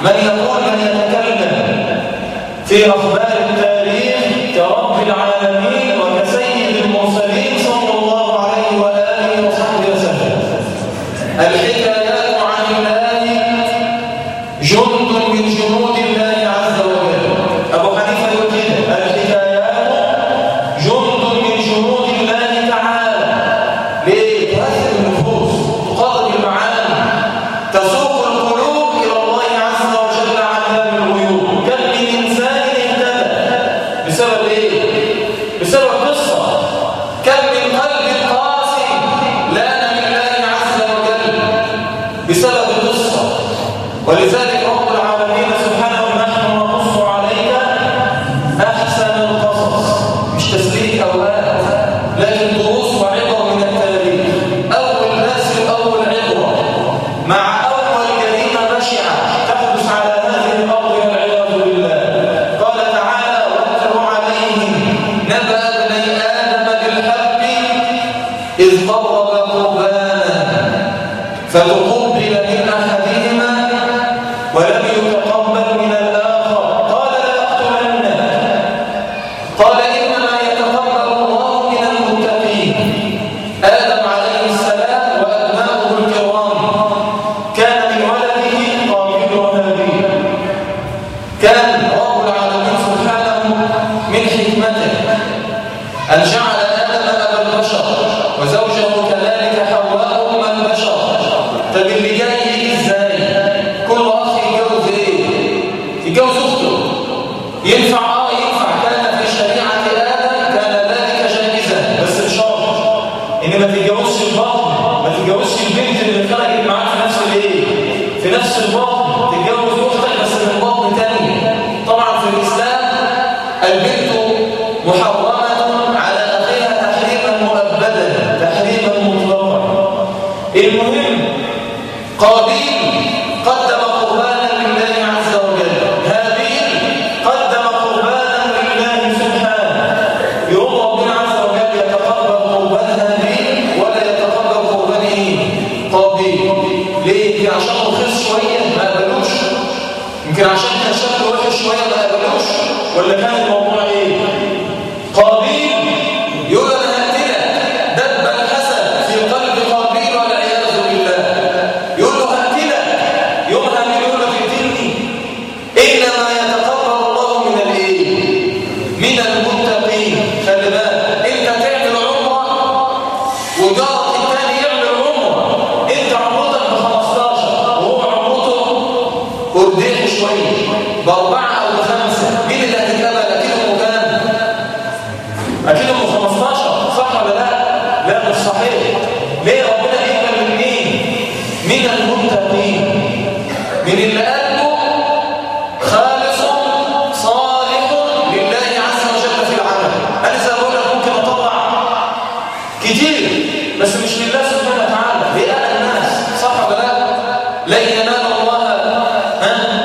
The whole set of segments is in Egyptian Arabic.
من يقول من يتكلم في أخبار التاريخ كرب العالمين وكسيد المرسلين صلى الله عليه وآله وصحبه وسلم الحكايات عن الله جند من جنود الله عز وجل أبو حنيفة يقول كده الحكايات جند من جنود الله تعالى ليه؟ تهذب النفوس تقرب المعاني تسوق القلوب إلى الله عز وجل عن باب الغيوب كم من إنسان اهتدى بسبب إيه؟ بسبب قصة كم من قلب قاسي لان لله عز وجل بسبب قصة ولذلك رب العالمين سبحانه نحن نقص عليك أحسن القصص مش تسليك أوقات لكن دروس وعبر من التاريخ أول ناس أول عبرة مع أول جريمة بشعة تحدث على هذه الأرض والعياذ بالله قال تعالى واتل عليهم نبأ ابني آدم بالحق إذ قرب قربانا فتقبل من أحدهما ولم يتقبل من الآخر قال لأقتلنك قال إنما يتقبل الله من المتقين آدم عليه السلام وأبناؤه الكرام كان من ولده قابيل وهابيل كان رب العالمين سبحانه من حكمته أن جعل آدم أبا البشر وزوجه كذلك حواء أم البشر طب اللي جاي يجي ازاي؟ كل أخ يتجوز إيه؟ يتجوز أخته ينفع آه ينفع كان في شريعة آدم كان ذلك جائزا بس بشرط إن ما تتجوزش البطن ما تتجوزش البنت اللي خرجت معاك في نفس الإيه؟ في نفس البطن تتجوز أختك بس من بطن تاني طبعا في الإسلام البنت محرمة على أخيها تحريما مؤبدا تحريما مطلقا المهم قابيل قدم قربانا لله عز وجل هابيل قدم قربانا لله سبحانه يوم ربنا عز وجل يتقبل قربان هابيل ولا يتقبل قربان ايه قابيل ليه عشان رخيص شويه ما قبلوش يمكن عشان كان شكله وحش شويه ما قبلوش ولا كان الموضوع ايه قابيل يقول انا هقتلك دب الحسد في قلب قابيل والعياذ بالله يقول له هقتلك يوم هابيل يقول له تقتلني انما يتقبل الله من الايه من المتقين خلي بالك انت تعمل عمره وجارك الثاني يعمل عمره انت عمرتك ب 15 وهو عمرته قردين شويه باربعه او بخمسه مين اللي هتتقبل اكيد كام اكيد ام 15 صح ولا لا لا مش صحيح ليه ربنا يقبل من مين من المتقين من اللي قلبه خالص صالح لله عز وجل في العمل انا زي ما بقول لك ممكن اطلع كتير بس مش لله سبحانه وتعالى لأهل الناس صح ولا لا لا ينال الله ها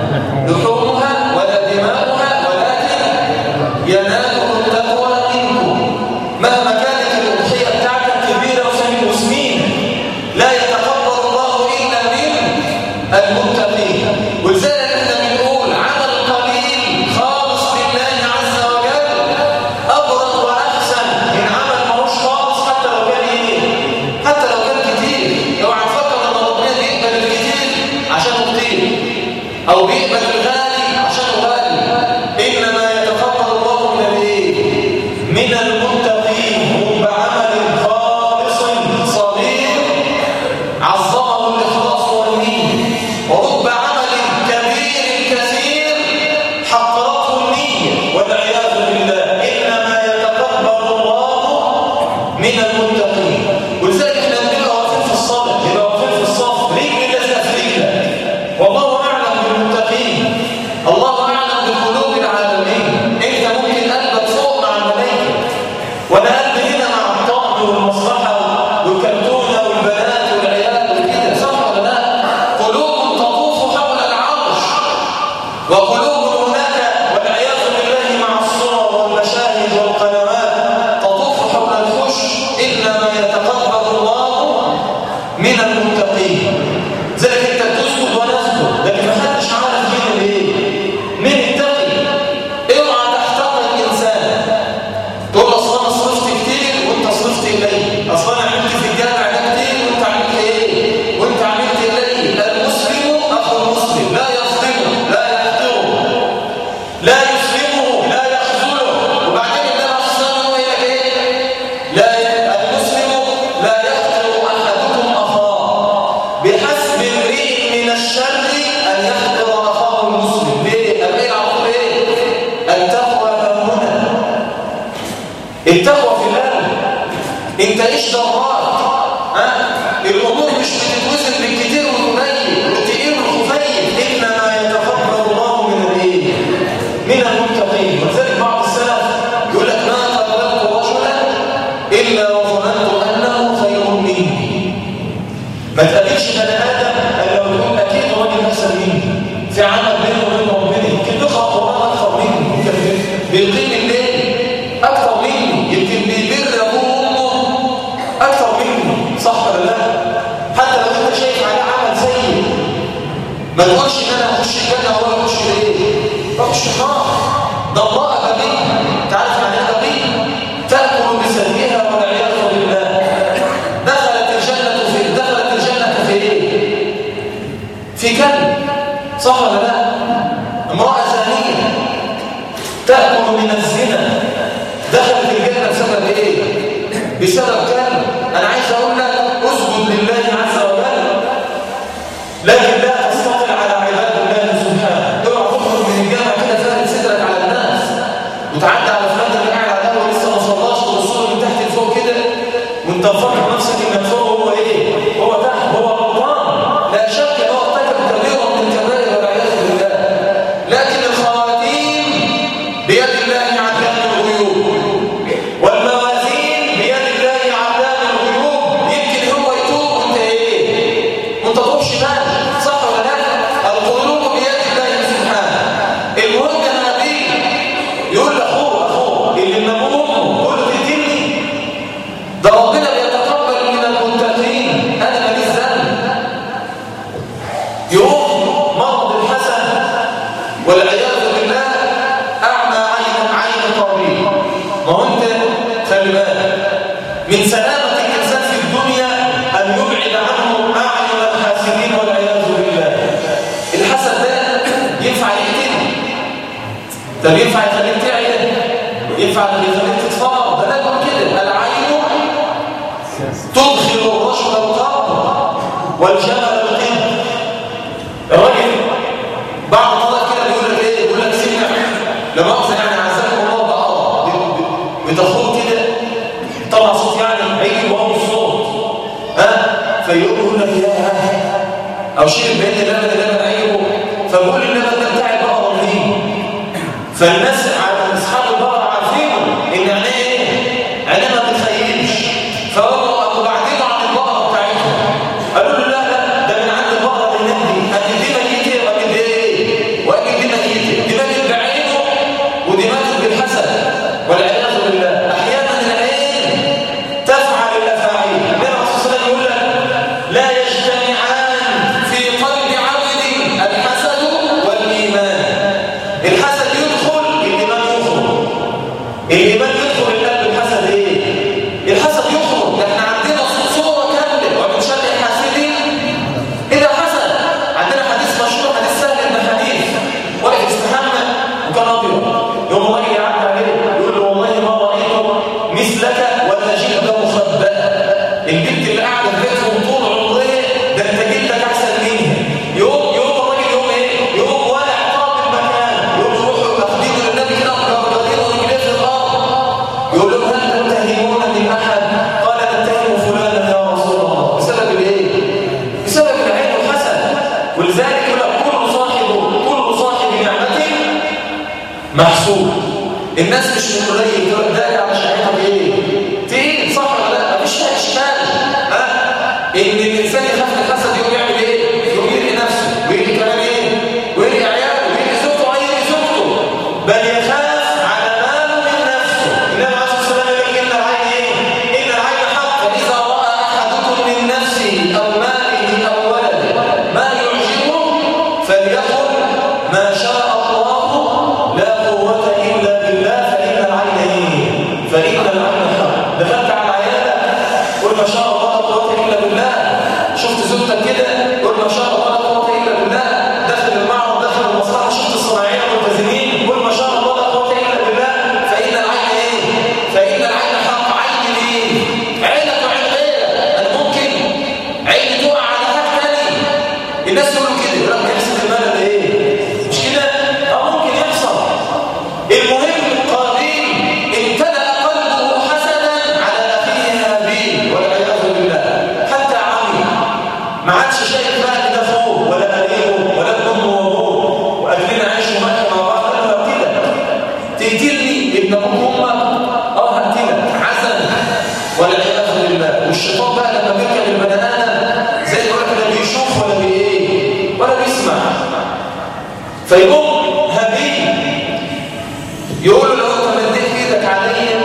لحومها ولا دماؤها ولكن يناله التقوى منكم مهما كانت الأضحية بتاعتك كبيرة وسمين وسمين لا يتقبل الله إلا من المتقين ولذلك احنا بنقول عمل قليل خالص لله عز وجل أبرز وأحسن من عمل ملوش خالص حتى لو كان إيه؟ حتى لو كان كتير اوعى تفكر ان ربنا بيقبل الكتير عشان كتير او بيقبل الغالي عشان غالي انما يتقبل الله من الايه من المتقين هم بعمل خالص صغير عظمه الاخلاص والنيه ورب عمل كبير كثير حقرته النيه والعياذ بالله انما يتقبل الله من المتقين ولذلك احنا بنبقى واقفين في الصلاه بنبقى واقفين في الصف رجل لازقه في رجلك والله اعلم بالمتقين الله اعلم بقلوب العالمين انت ممكن قلبك فوق مع الملائكه وانا قلبي هنا مع الطعم والمصلحه والكرتونه والبنات والعيال وكده صح ولا لا قلوب تطوف حول العرش وقلوب هناك والعياذ بالله مع الصور والمشاهد والقنوات تطوف حول الخش انما يتقبل الله من المتقين ذلك انت بتسجد ونسجد لكن ما حدش عارف ما تقابلش بني ادم الا ويقول اكيد راجل احسن مني في عمل بينه وبين ربنا يمكن بيقرا قران اكثر مني يمكن بيقيم الليل اكثر مني يمكن بيبر ابوه وامه اكثر مني صح ولا لا حتى لو انت شايف عليه عمل سيء ما تقولش ان انا اخش الجنه ولا اخش ايه اخش النار ده الله غبي تعرف يعني ايه غبي تاكل بسلبها والعياذ بالله دخلت الجنه في دخلت الجنه في ايه في كلب صح ولا لا امراه زانيه تاكل من الزنا دخلت الجنه بسبب ايه بسبب كلب انا عايز اقول لك اسجد لله عز وجل لكن لا تستطيع على عباد الله سبحانه اوعى تخرج من الجامع كده فارد صدرك على الناس وتعدي على فلان اللي قاعد على القهوه لسه ما صلاش وتصور من تحت لفوق كده وانت مفكر نفسك انك فوق هو ايه؟ هو تحت هو غلطان لا شك ان هو ارتكب كبيره من الكبائر والعياذ بالله لكن الخواتيم بيد الله علام الغيوب والموازين بيد الله علام الغيوب يمكن هو يتوب وانت ايه؟ وانت تروح شمال صح ولا لا؟ القلوب بيد الله سبحانه المهم يا نبي يقول لاخوه اخوه اللي من ابوه وامه قول له تديني ده ربنا بيتقبل من المتقين انا ماليش ذنب يقوم مرض الحسن والعياذ بالله اعمى عين عين طبيب ما هو انت خلي بالك من سلامه الانسان في الدنيا ان يبعد عنه اعين الحاسدين والعياذ بالله الحسد ده ينفع يقتل طب ينفع يخليك تعيا ينفع يخليك تتفرج ده نقول كده العين تدخل الرجل القبر والجمل القبر الراجل بعد طلع كده بيقول لك ايه بيقول لك سمع لما اقصد يعني عزكم الله بقى بتخوض كده طلع صوت يعني هيجي وهو الصوت ها فيقول لك يا او شيء بين اللبن اللبن عيبه فبقول اللبن ده بتاعي بقى ضمنين فالناس على اصحاب البقره عارفينه ان عينيه ايه عينيه ما بتخيلش فهو وبعدين عن البقره بتاعتهم قالوا له لا لا ده من عند البقره بالنبي قال دي ميته وقال دي ايه وقال دي ميته دي ماتت بعينه ودي ماتت بالحسد والعياذ بالله احيانا العين تفعل الافاعيل النبي عليه الصلاه والسلام يقول لك لا يجتمعان في قلب عبد الحسد والايمان الحسد يدخل الايمان يخرج الايمان يدخل القلب الحسد ايه الحسد يخرج ده احنا عندنا صوره كامله ومن شر الحاسدين اذا حسد عندنا حديث مشهور حديث سهل بن حديث واقف استحمى وكان ابيض يوم الراجل يعدي عليه يقول له والله ما رايت مثلك ولا جلد مخبأ البنت اللي قاعده في بيتهم طول عمرها ده انت جلدك احسن منها يوم يوم الراجل يوم ايه يوم ولا اعطاب المكان يوم يروحوا ياخدينه للنبي كده ويقربينه رجليه في الارض يقول لهم هل تتهمون من احد قال نتهم فلانا يا رسول الله بسبب الايه بسبب العين والحسد ولذلك يقول لك كل صاحب كل صاحب نعمه محسوب الناس مش من قليل تقول ده على شهادتك ايه تقيل صح ولا لا مفيش فيها اشكال ها ان الانسان يخاف من الحسد يقوم يعمل ايه يقوم يلقي نفسه ويلقي كمان ايه ويلقي عياله ويلقي زوجته ويلقي زوجته بل يخاف على ماله من نفسه النبي عليه الصلاه والسلام يقول ان العين ايه ان العين حق فاذا راى احدكم من نفسه او ماله او ولده ما يعجبه فليقل ما شاء الله لا قوه الا بالله فان العين ايه فان العين حق دخلت على عيالك قل ما شاء الله لا قوه الا بالله شفت زوجتك كده قل ما شاء الله لا قوه الا بالله داخل المعرض داخل المصلحه شفت الصناعيه ملتزمين قل ما شاء الله لا قوه الا بالله فان العين ايه فان العين حق عين ايه عينك وعين غيرك انا ممكن عيني تقع على حاجه ثانيه الناس يقولوا كده يقول لك يحسب المال ولا ايه مش كده اه ممكن يحصل المهم قابيل امتلأ قلبه حسدا على اخيه هابيل والعياذ بالله حتى عمي ما عادش شايف بقى ده فوق ولا قريبه ولا ابن امه وابوه واهلنا عايشوا معاك مع بعض قال له كده تقتلني ابن ابوك وامك اه هقتلك حسن والعياذ بالله والشيطان بقى لما بيركب البني ادم زي ما فيقوم هابيل يقول له لو انت مديت ايدك عليا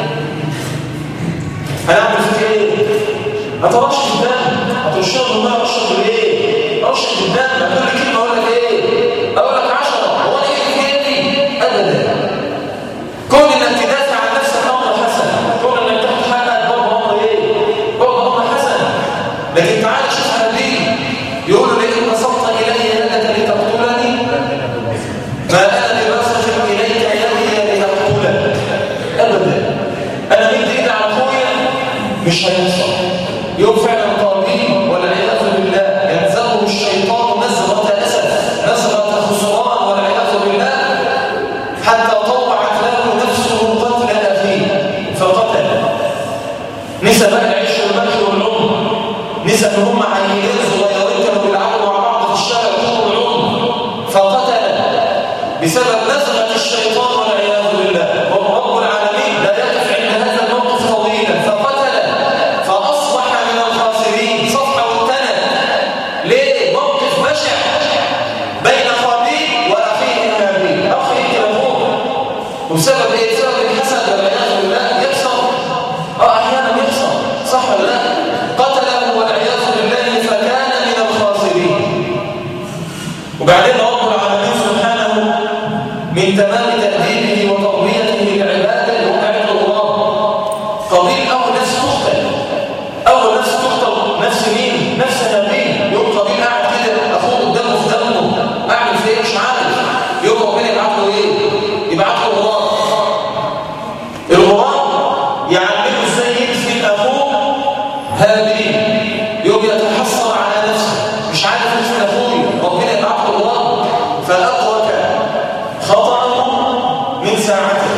هنعمل فيك ايه؟ هترش الدم هترشها بالميه ارشها بالايه؟ ارشها بالدم هتقول لي كلمه اقول لك ايه؟ اقول لك 10 هو انا ايه في ايدي؟ ابدا كون انك تدافع عن نفسك امر حسن كون انك تاخد حقك برضه امر ايه؟ برضه امر حسن لكن تعال شوف هابيل يقول له لئن بسطت الي يدك لتقتلني ما انا بباسط اليك يدي لتقتلك ابدا انا مدي ايدي على اخويا مش هيوصل يوم فعلا طالبين والعياذ بالله ينزغه الشيطان نزغه اسف نزغه خسران والعياذ بالله حتى طوعت له نفسه قتل اخيه فقتل نسى بقى العيش والملح والعمر نسى ان هم عيلين صغيرين كانوا بيلعبوا مع بعض في الشارع طول العمر فقتل بسبب نزغه الشيطان والعياذ بالله ورب العالمين لا يقف عند هذا الموقف طويلا فقتل فاصبح من الخاسرين صفحه والتنى ليه موقف بشع بين قابيل واخيه هابيل اخي يقتل وبسبب ايه بسبب الحسد والعياذ بالله يكسر اه احيانا يكسر صح ولا لا قتله والعياذ بالله فكان من الخاسرين وبعدين رب العالمين سبحانه من تمام تأديبه وتربيته للعبادة اللي هم عباد الله قبيل أول نفس تقتل أول نفس تقتل نفس مين؟ نفس هابيل يوم قبيل قاعد كده أخوه قدامه في دمه أعمل فيه إيه مش عارف يوم ربنا يبعت له إيه؟ يبعت له غراب الغراب يعلمه إزاي يدفن أخوه هابيل يوم يتحسر على نفسه مش عارف يدفن أخوه ربنا يبعت له غراب فأدرك خطأه من ساعته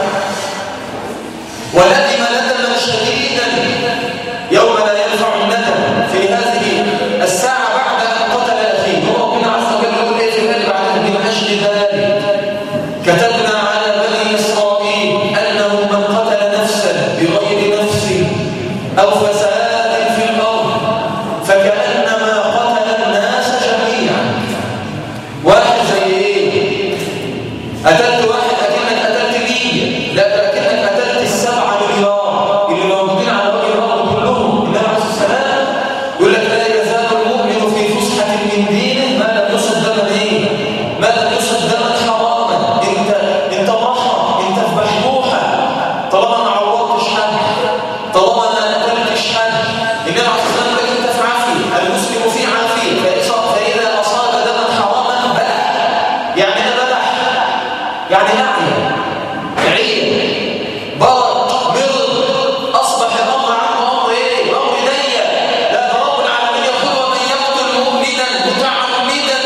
وندم ندما شديدا يوم لا ينفع الندم في هذه الساعة بعد أن قتل أخيه وربنا عز وجل يقول إيه في ذلك بعد من أجل ذلك كتبنا على بني إسرائيل أنه من قتل نفسا بغير نفس أو فساد في الأرض فكأنما قتل الناس جميعا واحد زي إيه؟ قتلت واحد أكنك قتلت مية لا ده أكنك قتلت السبعة مليار اللي موجودين على وجه الأرض كلهم النبي عليه الصلاة والسلام يقول لك لا يزال المؤمن في فسحة من دينه ما لم يصب دما إيه؟ ما لم يصب دما حراما أنت أنت بحر أنت في بحبوحة طالما ما عورتش حد طالما ما قتلتش حد النبي عليه الصلاة والسلام يقول لك أنت في عافية المسلم في عافية فإذا فإذا أصاب دما حراما بلح يعني أنا بلح يعني أعيا عيا برد مرض أصبح الأمر عنه أمر إيه؟ أمر ضيق لا ده رب العالمين يقول ومن يقتل مؤمنا متعمدا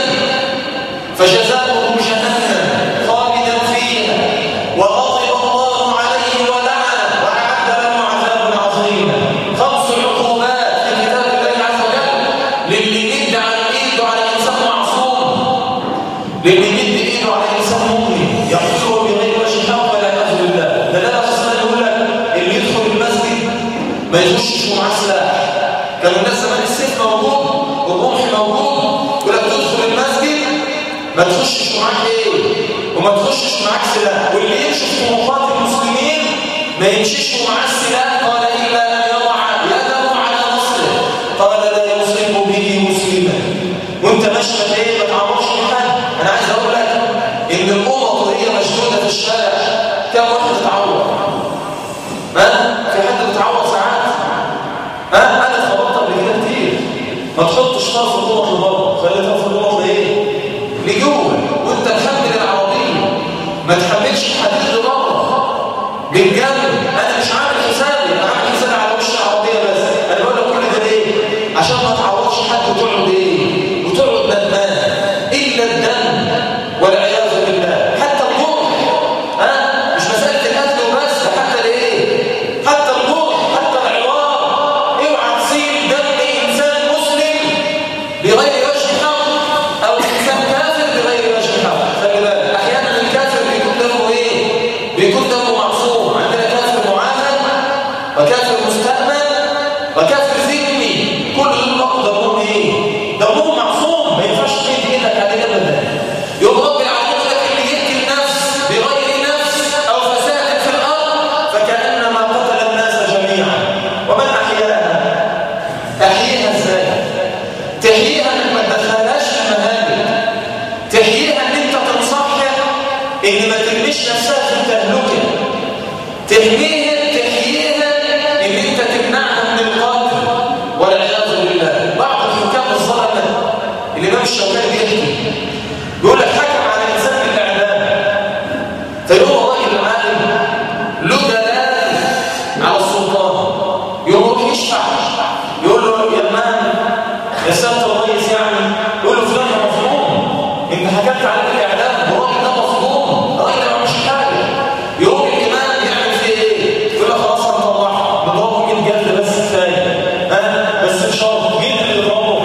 فجزاؤه جهنم خالدا فيها وغضب الله عليه ولعنه وأعد له عذابا عظيما خمس عقوبات في كتاب الله عز وجل للي يد على ايده على انسان معصوم للي يد ايده على انسان مؤمن يقتله بغير وجه حق ولا يعوذ بالله ده ده اصلا يقول لك اللي يدخل المسجد ما يخشش ومعاه سلاح كان الناس زمان السيف موجود والرمح موجود يقول لك تدخل المسجد ما تخشش معاك ايه وما تخشش معاك سلاح واللي يمشي في طرقات المسلمين ما يمشيش ومعاه السلاح قال الا ان يضع يده على نصره قال لا يصيب به مسلما وانت ماشي ما ايه ما تعرفش حد انا عايز اقول لك ان الامم وهي مشدوده في الشارع كم واحد اتعور ها في حد بيتعور ساعات ها انا اتخبطت قبل كده كتير ما تحطش طرف الضغط لبره خلي طرف الضغط ايه لجوه وانت محمل العربيه ما تحملش الحديد لبره بالجنب انا مش عامل حسابي انا عامل حسابي على وش العربيه بس انا بقول لك كل ده ليه عشان ما تعوضش حد وتقعد ايه وتقعد ندمان الا الدم والعياذ بالله حتى الجرح ها مش مساله القتل وبس ده حتى الايه حتى الجرح حتى العوار اوعى تصيب دم انسان مسلم بغير وجه حق يا سياده الرئيس يعني يقول له فلان مظلوم انت حكمت عليه الاعلام الراجل ده مظلوم الراجل ما عملش حاجه يقوم الامام يعمل فيه ايه؟ يقول له خلاص هنطلعه نضربه 100 جلد بس كفايه ها بس بشرط مين اللي ضربه؟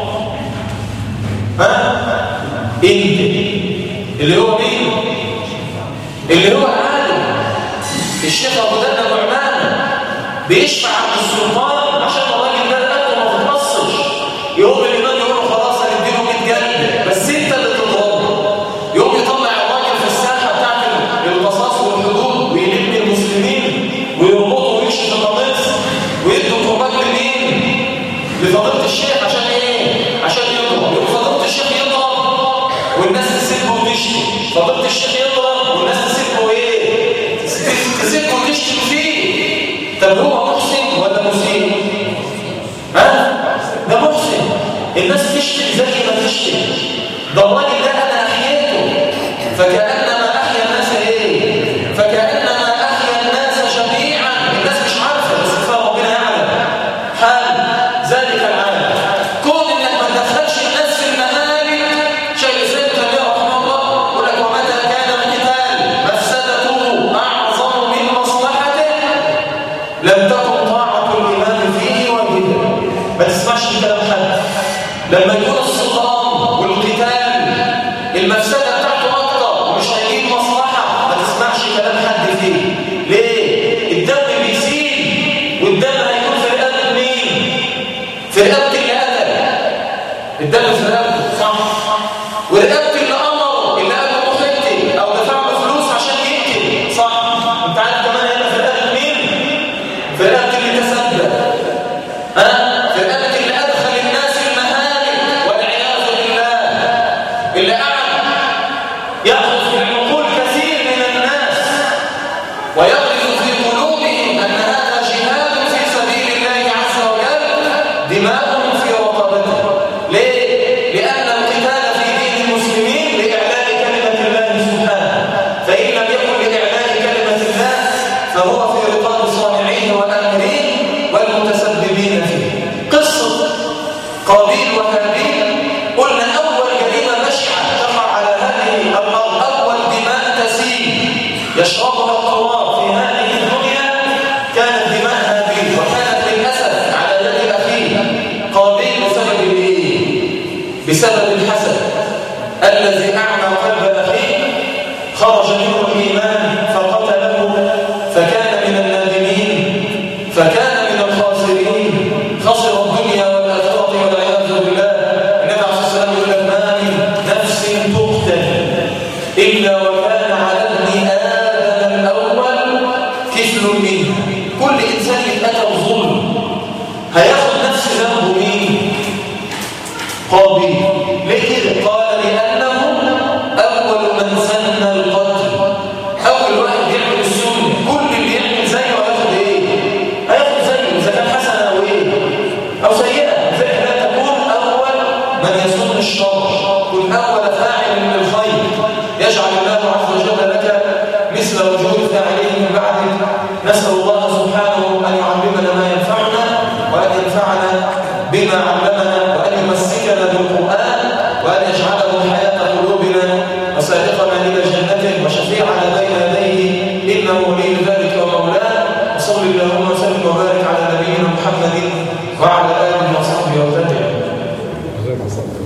ها؟ انت اللي هو مين؟ اللي هو العالم الشيخ ابو دنا نعمان بيشفع عند السلطان عشان الراجل ده قتله ما تتنصش يقوم الامام يقول له خلاص هنديله 100 جلد بس انت اللي تضربه يقوم يطلع الراجل في الساحه بتاعت القصاص والحدود ويلم المسلمين ويربطه ويمشي في القميص ويدوا تربات لمين؟ لفضيله الشيخ عشان ايه؟ عشان يضرب يقوم فضيله الشيخ يضرب والناس تسيبه وتشتم فضيله الشيخ يضرب والناس تسيبه ايه؟ تسيبه وتشتم فيه طب هو محسن ولا مسيء؟ ها؟ ده محسن الناس تشتم زي ما تشتم ده الراجل ده انا احييته فكانما احيا الناس ايه؟ فكانما احيا الناس جميعا الناس مش عارفه بس كفايه ربنا يعلم حال ذلك العالم كون انك ما تدخلش الناس في المهالك شيخ الاسلام تيميه رحمه الله يقول لك ومتى كان القتال مفسدته اعظم من مصلحته لم تكن طاعة الإمام فيه واجبا ما تسمعش كلام حد لما يكون الصدام والقتال المفسدة بتاعته أكتر ومش هيجيب مصلحة ما تسمعش كلام حد فيه ليه؟ الدم بيسيل والدم هيكون في رقبة مين؟ في رقبة اللي قتل الدم في رقبته صح ورقبة اللي أمره اللي قال له محيطي أو دفع له فلوس عشان يقتل صح أنت عارف كمان هنا في رقبة مين؟ في رقبة اللي تسبب ها؟ في رقبة اللي أدخل الناس المهالك والعياذ بالله اللي قعد يأخذ في العقول كثير من الناس ويغرس في قلوبهم أن هذا جهاد في سبيل الله عز وجل دماؤهم في رقبته ليه؟ لأن القتال في دين المسلمين لإعلاء كلمة الله سبحانه فإن لم يكن لإعلاء كلمة الله فهو في رقاب صانعيه والآمرين والمتسببين فيه قصة قابيل وهابيل قلنا أول جريمة بشعة تقع على هذه الأرض أول دماء تسيل يشربها التراب في هذه الدنيا كانت دماء هابيل وكانت للأسف على يد أخيه قابيل بسبب الإيه؟ بسبب الحسد الذي أعمى قلب أخيه خرج منه الإيمان فقتله فكان من النادمين فكان من الخاسرين خسر الدنيا والآخرة والعياذ بالله النبي عليه الصلاة والسلام يقول لك ما من نفس تقتل إلا وكان على ابن آدم الأول كفل منه كل إنسان يتأتى ظلم هياخد نفس ذنبه مين؟ قابيل ليه كده؟ قال لأنه أول من سن القتل أول واحد يعمل السنة كل اللي يعمل زيه هياخد إيه؟ هياخد زيه إذا كان حسنة أو إيه؟ أو سيئة فإن لا تكون أول من يسن الشر كن أول فاعل من الخير يجعل الله عز وجل لك مثل وجود فاعلين من بعدك نسأل الله سبحانه أن يعلمنا ما ينفعنا وأن ينفعنا بما علمنا وأن يمسكنا بالقرآن وأن يجعله حياة قلوبنا وسائقنا إلى الجنة